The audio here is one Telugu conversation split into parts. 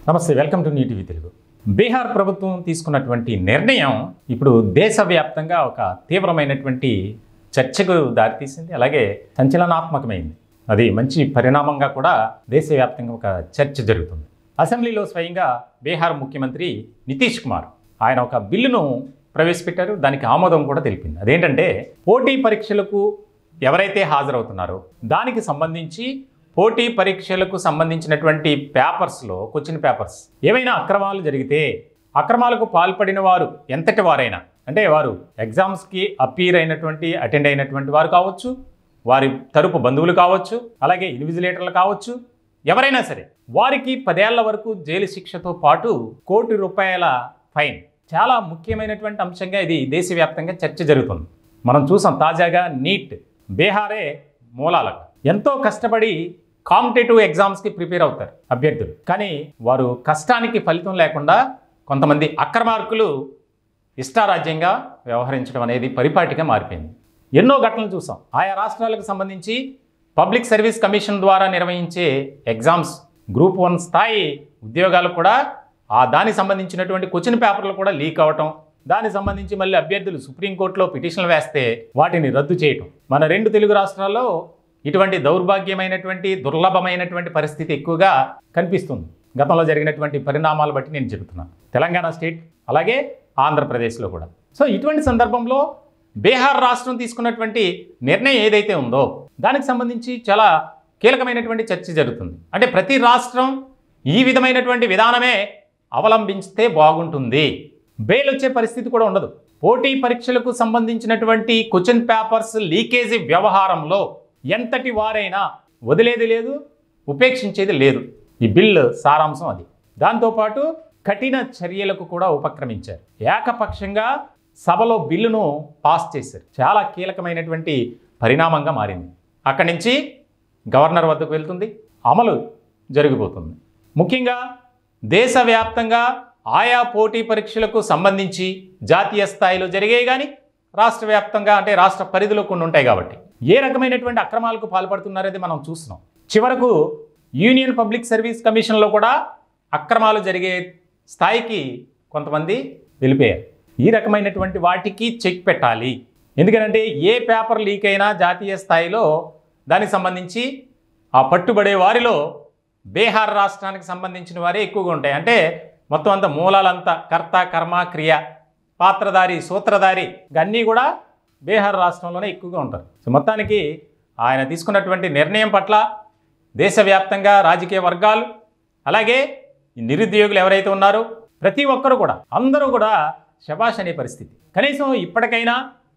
నమస్తే welcome to new TV Telugu Bihar ప్రభుత్వం తీసుకున్నటువంటి నిర్ణయం ఇప్పుడు దేశవ్యాప్తంగా ఒక తీవ్రమైనటువంటి చర్చకు దారితీసింది అలాగే సంచలనాత్మకమైంది అది మంచి పరిణామంగా కూడా దేశవ్యాప్తంగా ఒక చర్చ జరుగుతుంది అసెంబ్లీలో స్వయంగా బీహార్ ముఖ్యమంత్రి నితీష్ కుమార్ ఆయన ఒక బిల్లును ప్రవేశపెట్టారు దానికి ఆమోదం కూడా తెలిపింది అదేంటంటే పోటీ పరీక్షలకు ఎవరైతే హాజరవుతున్నారో దానికి సంబంధించి పోటీ పరీక్షలకు సంబంధించినటువంటి పేపర్స్లో క్వశ్చన్ పేపర్స్ ఏవైనా అక్రమాలు జరిగితే అక్రమాలకు పాల్పడిన వారు ఎంతటి వారైనా అంటే వారు ఎగ్జామ్స్కి అపీర్ అయినటువంటి అటెండ్ అయినటువంటి వారు కావచ్చు వారి తరపు బంధువులు కావచ్చు అలాగే ఇన్విజిలేటర్లు కావచ్చు ఎవరైనా సరే వారికి పదేళ్ల వరకు జైలు శిక్షతో పాటు కోటి రూపాయల ఫైన్ చాలా ముఖ్యమైనటువంటి అంశంగా ఇది దేశవ్యాప్తంగా చర్చ జరుగుతుంది మనం చూసాం తాజాగా నీట్ బీహారే మూలాలకు ఎంతో కష్టపడి కాంపిటేటివ్ ఎగ్జామ్స్కి ప్రిపేర్ అవుతారు అభ్యర్థులు కానీ వారు కష్టానికి ఫలితం లేకుండా కొంతమంది అక్రమార్కులు ఇష్టారాజ్యంగా వ్యవహరించడం అనేది పరిపాటిగా మారిపోయింది ఎన్నో ఘటనలు చూసాం ఆయా రాష్ట్రాలకు సంబంధించి పబ్లిక్ సర్వీస్ కమిషన్ ద్వారా నిర్వహించే ఎగ్జామ్స్ గ్రూప్ వన్ స్థాయి ఉద్యోగాలు కూడా ఆ దానికి సంబంధించినటువంటి క్వశ్చన్ పేపర్లు కూడా లీక్ అవ్వటం దానికి సంబంధించి మళ్ళీ అభ్యర్థులు సుప్రీంకోర్టులో పిటిషన్లు వేస్తే వాటిని రద్దు చేయటం మన రెండు తెలుగు రాష్ట్రాల్లో ఇటువంటి దౌర్భాగ్యమైనటువంటి దుర్లభమైనటువంటి పరిస్థితి ఎక్కువగా కనిపిస్తుంది గతంలో జరిగినటువంటి పరిణామాలు బట్టి నేను చెబుతున్నాను తెలంగాణ స్టేట్ అలాగే ఆంధ్రప్రదేశ్లో కూడా సో ఇటువంటి సందర్భంలో బీహార్ రాష్ట్రం తీసుకున్నటువంటి నిర్ణయం ఏదైతే ఉందో దానికి సంబంధించి చాలా కీలకమైనటువంటి చర్చ జరుగుతుంది అంటే ప్రతి రాష్ట్రం ఈ విధమైనటువంటి విధానమే అవలంబించితే బాగుంటుంది బెయిల్ వచ్చే పరిస్థితి కూడా ఉండదు పోటీ పరీక్షలకు సంబంధించినటువంటి క్వశ్చన్ పేపర్స్ లీకేజీ వ్యవహారంలో ఎంతటి వారైనా వదిలేది లేదు ఉపేక్షించేది లేదు ఈ బిల్ సారాంశం అది దాంతోపాటు కఠిన చర్యలకు కూడా ఉపక్రమించారు ఏకపక్షంగా సభలో బిల్లును పాస్ చేశారు చాలా కీలకమైనటువంటి పరిణామంగా మారింది అక్కడి నుంచి గవర్నర్ వద్దకు వెళ్తుంది అమలు జరిగిపోతుంది ముఖ్యంగా దేశవ్యాప్తంగా ఆయా పోటీ పరీక్షలకు సంబంధించి జాతీయ స్థాయిలో జరిగేవి కానీ రాష్ట్ర వ్యాప్తంగా అంటే రాష్ట్ర పరిధిలో కొన్ని ఉంటాయి కాబట్టి ఏ రకమైనటువంటి అక్రమాలకు పాల్పడుతున్నారనేది మనం చూస్తున్నాం చివరకు యూనియన్ పబ్లిక్ సర్వీస్ కమిషన్లో కూడా అక్రమాలు జరిగే స్థాయికి కొంతమంది వెళ్ళిపోయారు ఈ రకమైనటువంటి వాటికి చెక్ పెట్టాలి ఎందుకంటే ఏ పేపర్ లీక్ అయినా జాతీయ స్థాయిలో దానికి సంబంధించి ఆ పట్టుబడే వారిలో బీహార్ రాష్ట్రానికి సంబంధించిన వారే ఎక్కువగా ఉంటాయి అంటే మొత్తం అంతా మూలాలంతా కర్త కర్మ క్రియ పాత్రధారి సూత్రధారి అన్నీ కూడా బీహార్ రాష్ట్రంలోనే ఎక్కువగా ఉంటారు సో మొత్తానికి ఆయన తీసుకున్నటువంటి నిర్ణయం పట్ల దేశవ్యాప్తంగా రాజకీయ వర్గాలు అలాగే ఈ నిరుద్యోగులు ఎవరైతే ఉన్నారో ప్రతి ఒక్కరు కూడా అందరూ కూడా శబాష్ అనే పరిస్థితి కనీసం ఇప్పటికైనా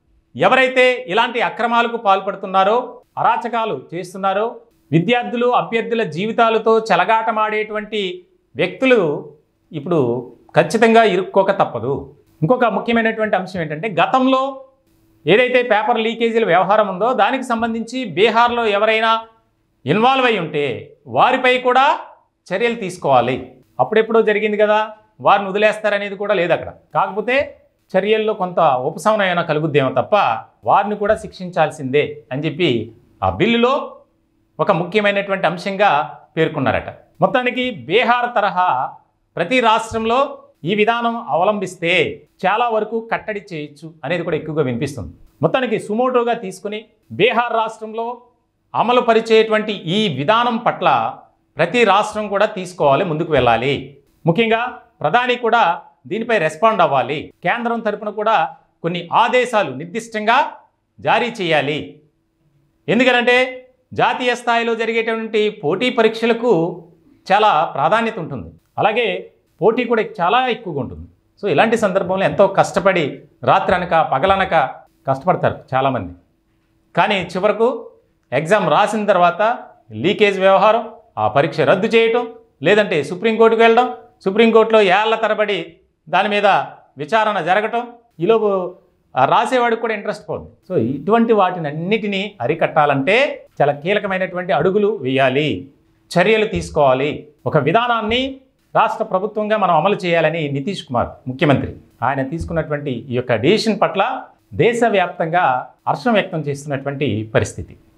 ఎవరైతే ఇలాంటి అక్రమాలకు పాల్పడుతున్నారో అరాచకాలు చేస్తున్నారో విద్యార్థులు అభ్యర్థుల జీవితాలతో చెలగాటమాడేటువంటి వ్యక్తులు ఇప్పుడు ఖచ్చితంగా ఇరుక్కోక తప్పదు ఇంకొక ముఖ్యమైనటువంటి అంశం ఏంటంటే గతంలో ఏదైతే పేపర్ లీకేజీల వ్యవహారం ఉందో దానికి సంబంధించి బీహార్లో ఎవరైనా ఇన్వాల్వ్ అయి ఉంటే వారిపై కూడా చర్యలు తీసుకోవాలి అప్పుడెప్పుడో జరిగింది కదా వారిని వదిలేస్తారనేది కూడా లేదు అక్కడ కాకపోతే చర్యల్లో కొంత ఉపశమనం ఏమైనా కలుగుద్దేమో తప్ప వారిని కూడా శిక్షించాల్సిందే అని చెప్పి ఆ బిల్లులో ఒక ముఖ్యమైనటువంటి అంశంగా పేర్కొన్నారట మొత్తానికి బీహార్ తరహా ప్రతి రాష్ట్రంలో ఈ విధానం అవలంబిస్తే చాలా వరకు కట్టడి చేయొచ్చు అనేది కూడా ఎక్కువగా వినిపిస్తుంది మొత్తానికి సుమోటోగా తీసుకుని బీహార్ రాష్ట్రంలో అమలు పరిచేటువంటి ఈ విధానం పట్ల ప్రతి రాష్ట్రం కూడా తీసుకోవాలి ముందుకు వెళ్ళాలి ముఖ్యంగా ప్రధాని కూడా దీనిపై రెస్పాండ్ అవ్వాలి కేంద్రం తరపున కూడా కొన్ని ఆదేశాలు నిర్దిష్టంగా జారీ చేయాలి ఎందుకనంటే జాతీయ స్థాయిలో జరిగేటువంటి పోటీ పరీక్షలకు చాలా ప్రాధాన్యత ఉంటుంది అలాగే పోటీ కూడా చాలా ఎక్కువగా ఉంటుంది సో ఇలాంటి సందర్భంలో ఎంతో కష్టపడి రాత్రనక పగలనక కష్టపడతారు చాలామంది కానీ చివరకు ఎగ్జామ్ రాసిన తర్వాత లీకేజ్ వ్యవహారం ఆ పరీక్ష రద్దు చేయటం లేదంటే సుప్రీంకోర్టుకు వెళ్ళడం సుప్రీంకోర్టులో ఏళ్ల తరబడి దాని మీద విచారణ జరగటం ఈలోపు ఆ రాసేవాడికి కూడా ఇంట్రెస్ట్ పోతుంది సో ఇటువంటి వాటిని అన్నిటినీ అరికట్టాలంటే చాలా కీలకమైనటువంటి అడుగులు వేయాలి చర్యలు తీసుకోవాలి ఒక విధానాన్ని రాష్ట్ర ప్రభుత్వంగా మనం అమలు చేయాలని నితీష్ కుమార్ ముఖ్యమంత్రి ఆయన తీసుకున్నటువంటి ఈ యొక్క డెసిషన్ పట్ల దేశవ్యాప్తంగా హర్షం వ్యక్తం చేస్తున్నటువంటి పరిస్థితి